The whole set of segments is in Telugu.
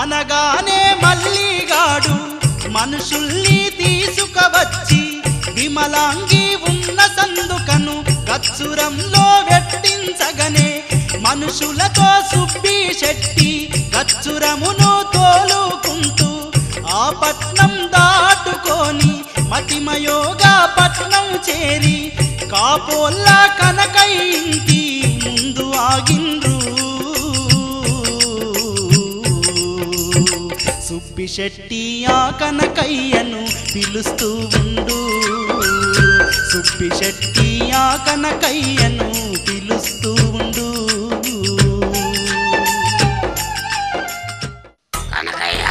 అనగానే మల్లిగాడు మనుషుల్ని తీసుకవచ్చి విమలాంగి ఉన్న సందుకను గచ్చురంలో వెట్టించగనే మనుషులతో సుబ్బి శెట్టి గచ్చురమును తోలుకుంటూ ఆ పట్నం దాటుకొని మతిమయోగా పట్నం చేరి కాపోల్ల కనకై ఇంటి ముందు ఆగిండ్రు సుబ్బి శెట్టి ఆ కనకయ్యను పిలుస్తూ ఉండు సుబ్బి శెట్టి ఆ కనకయ్యను పిలుస్తూ ఉండు కనకయ్య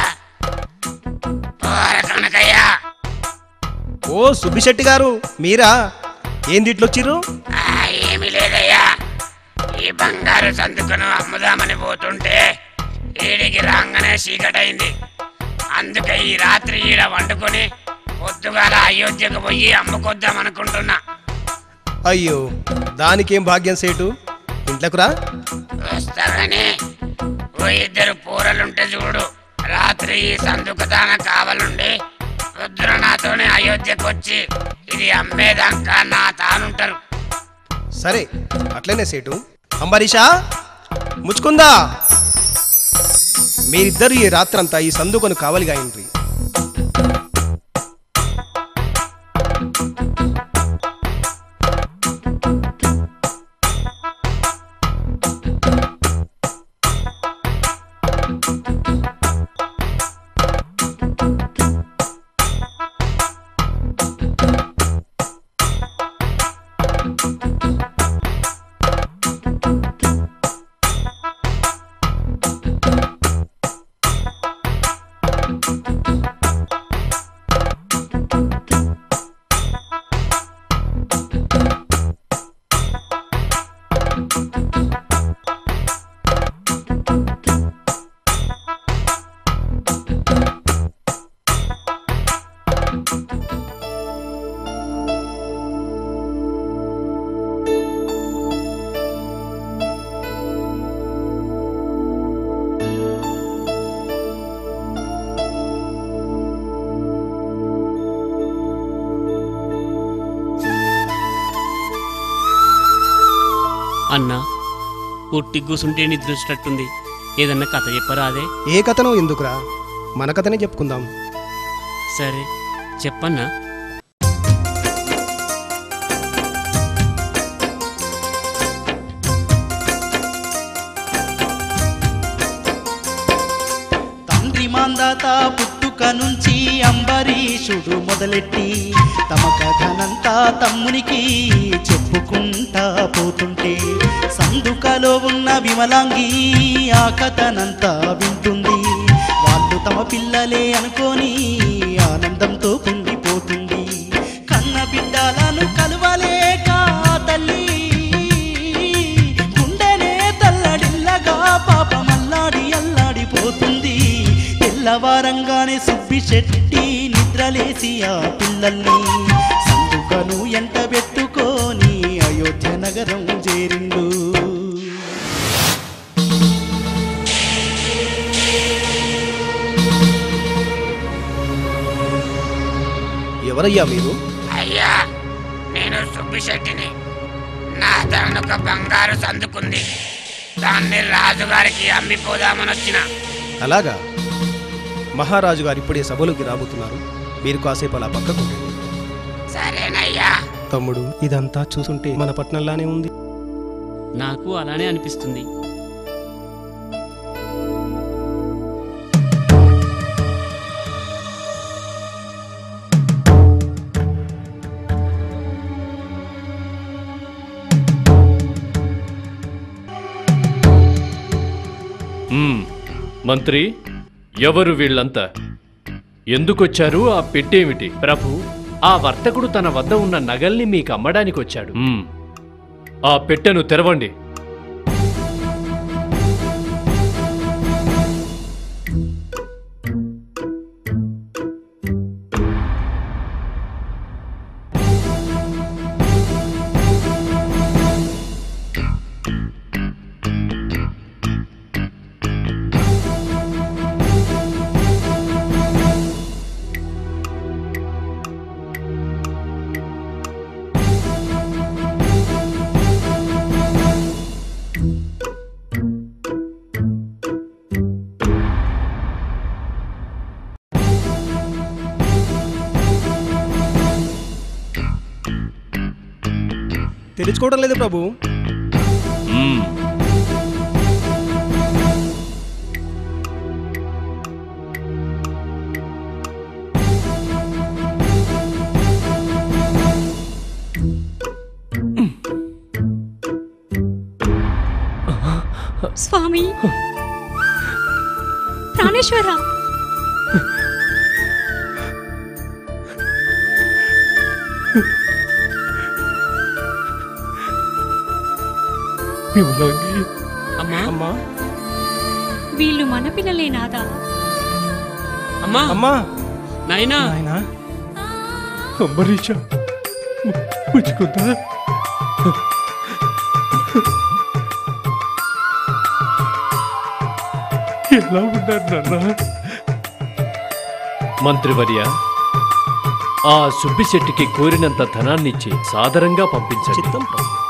ఓర కనకయ్య ఓ సుబ్బిశెట్టి గారు మీరా ఏంది ఇట్లొచ్చిర్రు ఆ, ఏమీ లేదయ్యా ఈ బంగారు సందుకును అమ్ముదామని పోతుంటే ఈడికి రాగానే చీకటైంది అందుకే ఈ రాత్రి ఈడ వండుకొని పొద్దుగాల అయోధ్యకు పోయి అమ్ముకొద్దామనుకుంటున్నా అయ్యో దానికేం భాగ్యం సేటు ఇంట్లోకి రా వస్తాగానే ఓ ఇద్దరు పూరలుంటే చూడు రాత్రి ఈ సందుకు దాన కావాలండి పొద్దున నాతోనే అయోధ్యకు వచ్చి ఇది అమ్మేదాకా నా తానుంటారు సరే అట్లనే సేటు అంబరీషా ముచ్చుకుందా మీరిద్దరు ఈ రాత్రంతా ఈ సందుకొని కావలిగా ఇండ్రి అన్నా ఉట్టి కూసుంటే నిద్ర వచ్చినట్టుంది ఏదన్నా కథ చెప్పరాదే ఏ కథనో ఎందుకురా మన కథనే చెప్పుకుందాం సరే చెప్పన్నా తండ్రి మాందాత పుట్టుక నుంచి అంబరీషుడు మొదలెట్టి తమ కథనంతా తమ్మునికి చెప్పుకుంటా పోతుంటే సందుకలో ఉన్న విమలాంగి ఆ కథనంతా వింటుంది వాళ్ళు తమ పిల్లలే అనుకొని ఆనందంతో పొంగిపోతుంది కన్న బిడ్డలను కలవలేక ఆ తల్లి గుండెనే తల్లడిల్లగా పాపమల్లాడి అల్లాడిపోతుంది తెల్లవారంగానే సుబ్బి శెట్టి నిద్రలేసి ఆ పిల్లల్ని సందుకను ఎంట పెట్టుకొని అయోధ్య నగరం చేరిండు ఎవరయ్యా మీరు అయ్యా నేను సుబ్బిశెట్టిని నా తనొక బంగారు సందుకుంది దాన్ని రాజుగారికి అమ్మిపోదామని వచ్చిన అలాగా మహారాజు గారు ఇప్పుడే సభలోకి రాబోతున్నారు మీరు కాసేపు అలా పక్కకు ఉండండి. సరేనయ్యా తమ్ముడు ఇదంతా చూస్తుంటే మన పట్నంలానే ఉంది నాకు అలానే అనిపిస్తుంది మ్మ్. మంత్రి ఎవరు వీళ్ళంతా ఎందుకొచ్చారు ఆ పెట్టేమిటి ప్రభు ఆ వర్తకుడు తన వద్ద ఉన్న నగల్ని మీకు అమ్మడానికి వచ్చాడు మ్మ్. ఆ పెట్టెను తెరవండి తెలుసుకోవడం లేదు ప్రభు మ్మ్. స్వామి ప్రాణేశ్వర విమలాంగి అమ్మా అమ్మా వీళ్ళు మన పిల్లలే నాదా అమ్మా అమ్మా నాయనా నాయనా అంబరీష పుచ్చుకుందా ఎలా ఉన్నారు నాన్న మంత్రివర్య ఆ సుబ్బిశెట్టికి కోరినంత ధనాన్నిచ్చి సాదరంగా పంపించండి చిత్తం ప్రభు